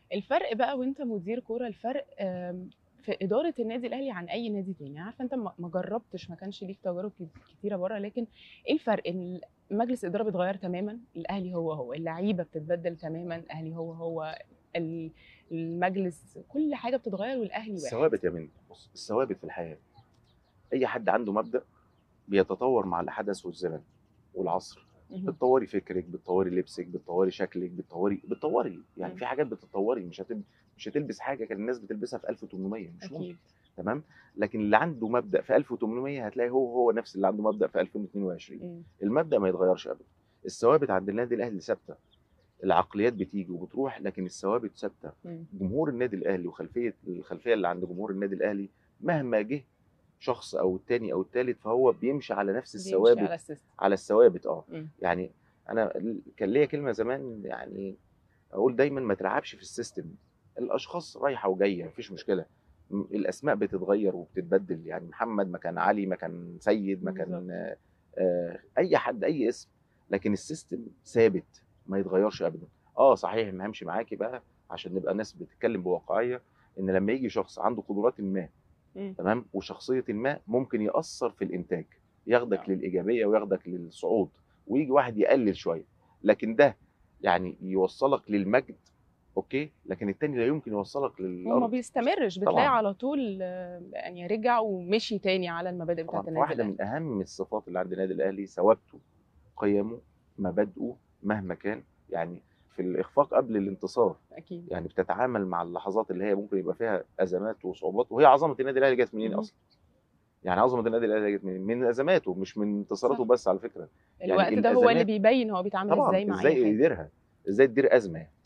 الفرق بقى وانت مدير كوره الفرق آم، في اداره النادي الاهلي عن اي نادي تاني عارفه انت ما ما جربتش ما كانش ليك تجارب كت- كتيره بره لكن ايه الفرق ان مجلس الاداره بيتغير تماما الاهلي هو هو اللعيبه بتتبدل تماما الاهلي هو هو ال- المجلس كل حاجه بتتغير والاهلي واحد الثوابت يا منى بص الثوابت في الحياه اي حد عنده مبدا بيتطور مع الحدث والزمن والعصر مهم. بتطوري فكرك بتطوري لبسك بتطوري شكلك بتطوري بتطوري يعني مم. في حاجات بتتطوري مش هتب... مش هتلبس حاجه كان الناس بتلبسها في 1800 مش ممكن اكيد تمام لكن اللي عنده مبدا في 1800 هتلاقي هو هو نفس اللي عنده مبدا في 2022 مم. المبدا ما يتغيرش ابدا الثوابت عند النادي الاهلي ثابته العقليات بتيجي وبتروح لكن الثوابت ثابته مم. جمهور النادي الاهلي وخلفيه الخلفيه اللي عند جمهور النادي الاهلي مهما جه شخص او التاني او التالت فهو بيمشي على نفس بيمشي الثوابت على السيستم على الثوابت اه مم. يعني انا كان ليا كلمه زمان يعني اقول دايما ما تلعبش في السيستم الاشخاص رايحه وجايه مفيش مشكله م- الاسماء بتتغير وبتتبدل يعني محمد مكان علي مكان سيد مكان بالظبط. آه، آه، اي حد اي اسم لكن السيستم ثابت ما يتغيرش ابدا اه صحيح ما همشي معاكي بقى عشان نبقى ناس بتتكلم بواقعيه ان لما يجي شخص عنده قدرات ما مم. تمام وشخصيه ما ممكن ياثر في الانتاج ياخدك نعم. للايجابيه وياخدك للصعود ويجي واحد يقلل شويه لكن ده يعني يوصلك للمجد اوكي لكن التاني لا يمكن يوصلك هو ما للارض بيستمرش بتلاقي طبعاً. على طول آه، يعني رجع ومشي تاني على المبادئ طبعا بتاعت النادي واحده الاهلي من اهم الصفات اللي عند النادي الاهلي ثوابته قيمه مبادئه مهما كان يعني في الاخفاق قبل الانتصار اكيد يعني بتتعامل مع اللحظات اللي هي ممكن يبقى فيها ازمات وصعوبات وهي عظمه النادي الاهلي جت منين مم. اصلا؟ يعني عظمه النادي الاهلي جت منين؟ من ازماته مش من انتصاراته صح. بس على فكره يعني الوقت ده هو اللي الأزمات- بيبين هو بيتعامل طبعا ازاي مع اي ازاي حاجه يديرها ازاي تدير ازمه